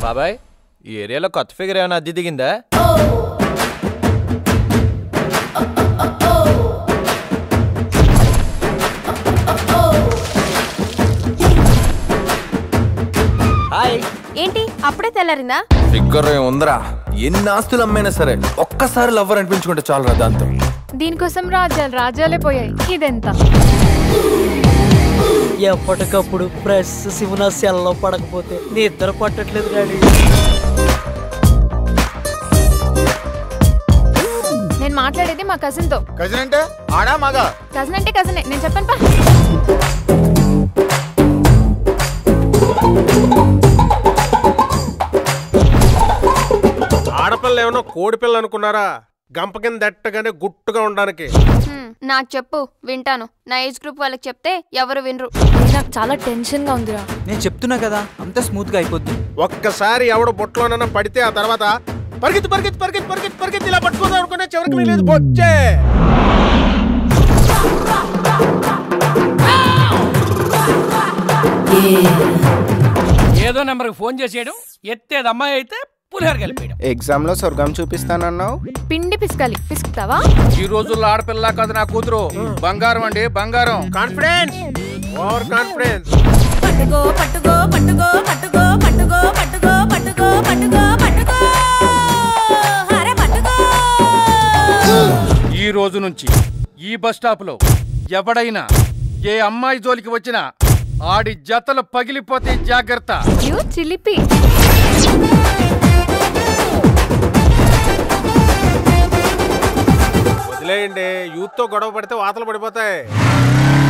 బాబాయ్ ఈ ఏరియాలో కొత్త ఫిగర్ ఏమైనా అద్దె దిగిందా హాయ్ ఏంటి అప్పుడే తెల్లారిందా ఫిగర్ ఉందరా ఎన్ని ఆస్తులు అమ్మైనా సరే ఒక్కసారి లవ్వర్ అనిపించుకుంటే చాలు దాంతో దీనికోసం రాజ్యాలు రాజ్యాలే పోయాయి ఇదెంత ఎప్పటికప్పుడు ప్రెస్ శివున సెల్లో పడకపోతే నిద్ర పట్టట్లేదు డాడీ నేను మాట్లాడేది మా కజిన్ తో కజిన్ అంటే ఆడా మగా కజిన్ అంటే కజినే నేను చెప్పాను పా ఆడపిల్ల ఏమన్నా కోడి పిల్ల అనుకున్నారా గంప కింద దట్టగానే గుట్టుగా ఉండడానికి హ్మ్, నాకు చెప్పు వింటాను నా ఏజ్ గ్రూప్ వాళ్ళకి చెప్తే ఎవరు వినరు నాకు చాలా టెన్షన్ గా ఉందిరా నేను చెప్తున్నా కదా అంత స్మూత్ గా అయిపోద్ది ఒక్కసారి ఎవడ బొట్టులోనన్నా పడితే ఆ తర్వాత పరిగెత్తి పరిగెత్తి పరిగెత్తి పరిగెత్తి పరిగెత్తి ఇలా పట్టుకుందాం అనుకునే చివరికి మిగిలేదు బొచ్చే ఏదో నెంబర్కి ఫోన్ చేసేయడం ఎత్తేది అమ్మాయి అయితే పులిహోర కలిపేయడం ఎగ్జామ్ లో స్వర్గం చూపిస్తానన్నావు పిండి పిసకాలి పిసుకుతావా ఈ రోజుల్లో ఆడపిల్ల కాదు నా కూతురు బంగారం అండి బంగారం కాన్ఫిడెన్స్ ఓవర్ కాన్ఫిడెన్స్ పట్టుకో పట్టుకో పట్టుకో పట్టుకో పట్టుకో పట్టుకో పట్టుకో పట్టుకో పట్టుకో అరే పట్టుకో ఈ రోజు నుంచి ఈ బస్ స్టాప్ లో ఎవడైనా ఏ అమ్మాయి జోలికి వచ్చినా ఆడి జతలు పగిలిపోతే జాగ్రత్త యూ చిలిపి వదిలేయండి యూత్ తో గొడవ పడితే వాతలు పడిపోతాయి